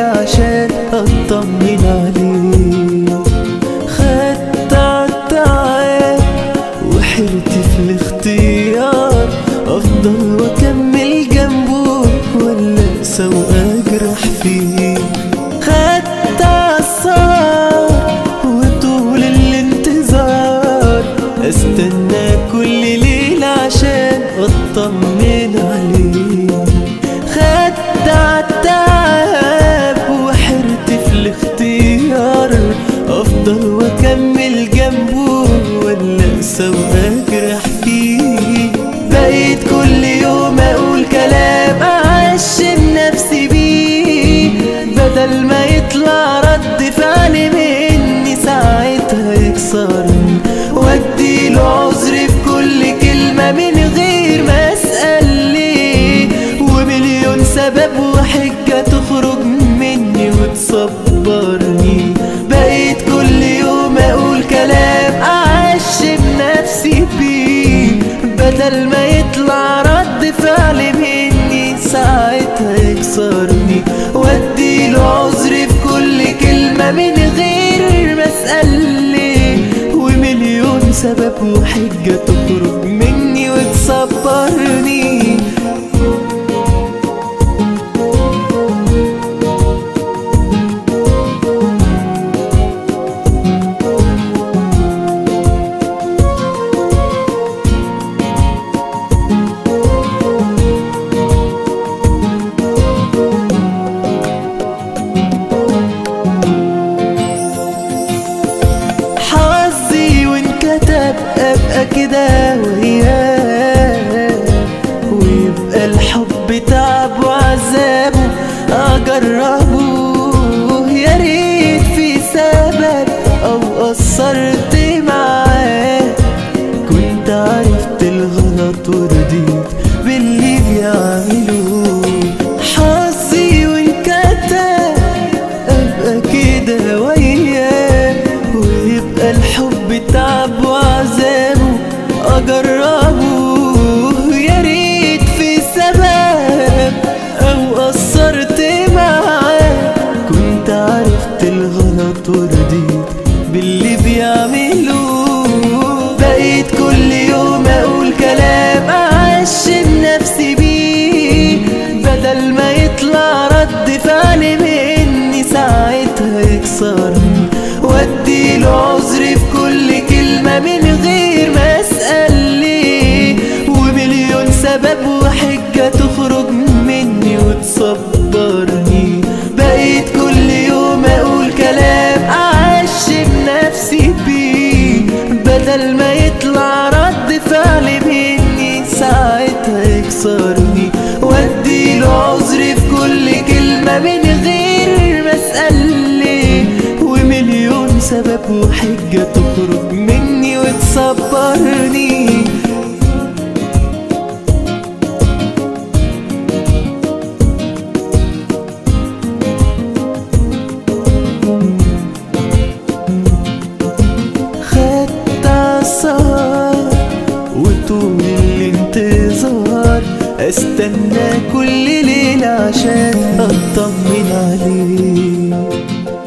عشان اطمن عليه خدت عالتعب وحرت في الاختيار افضل واكمل جنبه ولا سوء اجرح فيه خدت عالصار وطول الانتظار استنى كل ليلة عشان اطمن عليه خدت عالتعب وحرت في الاختيار افضل واكمل جنبه ولا سوء اجرح فيه بقيت كل يوم اقول كلام اعشم نفسي بيه بدل ما يطلع رد فعل مني ساعتها يكسرني واديله عذر في كل كلمة من غير ما اسأل ليه ومليون سبب وحجة تخرج مني وتصبرني بقيت كل يوم اقول كلام اعشم نفسي بيه بدل ما يطلع رد فعل مني ساعتها يكسرني واديله عذر في كل كلمة من غير ما اسأل ليه ومليون سبب وحجة تخرج مني وتصبرني حظي وانكتب ابقى كده وياه ويبقى الحب تعب وعذابه اجربه يا ريت في سبب او قصرت معاه كنت عرفت الغلط ورضيت باللي بيعملوه حظي وانكتب ابقى كده وياه ويبقى الحب تعب وعذابه اجربه يا ريت في سبب او قصرت معاه كنت عرفت الغلط ورضيت باللي بيعملوه بقيت كل يوم اقول كلام اعشم نفسي بيه بدل ما يطلع رد فعل مني ساعتها يكسرني واديله عذر في كل كلمة من غير ما اسأل ليه ومليون سبب وحجة تخرج مني وتصبرني بقيت كل يوم اقول كلام اعشم نفسي بيه بدل ما يطلع رد فعل مني ساعتها يكسرني واديله عذر في كل كلمة من غير ما اسأل ليه ومليون سبب وحجة تخرج مني وتصبرني خدت عالسهر وطول الانتظار استنى كل ليلة عشان اطمن عليه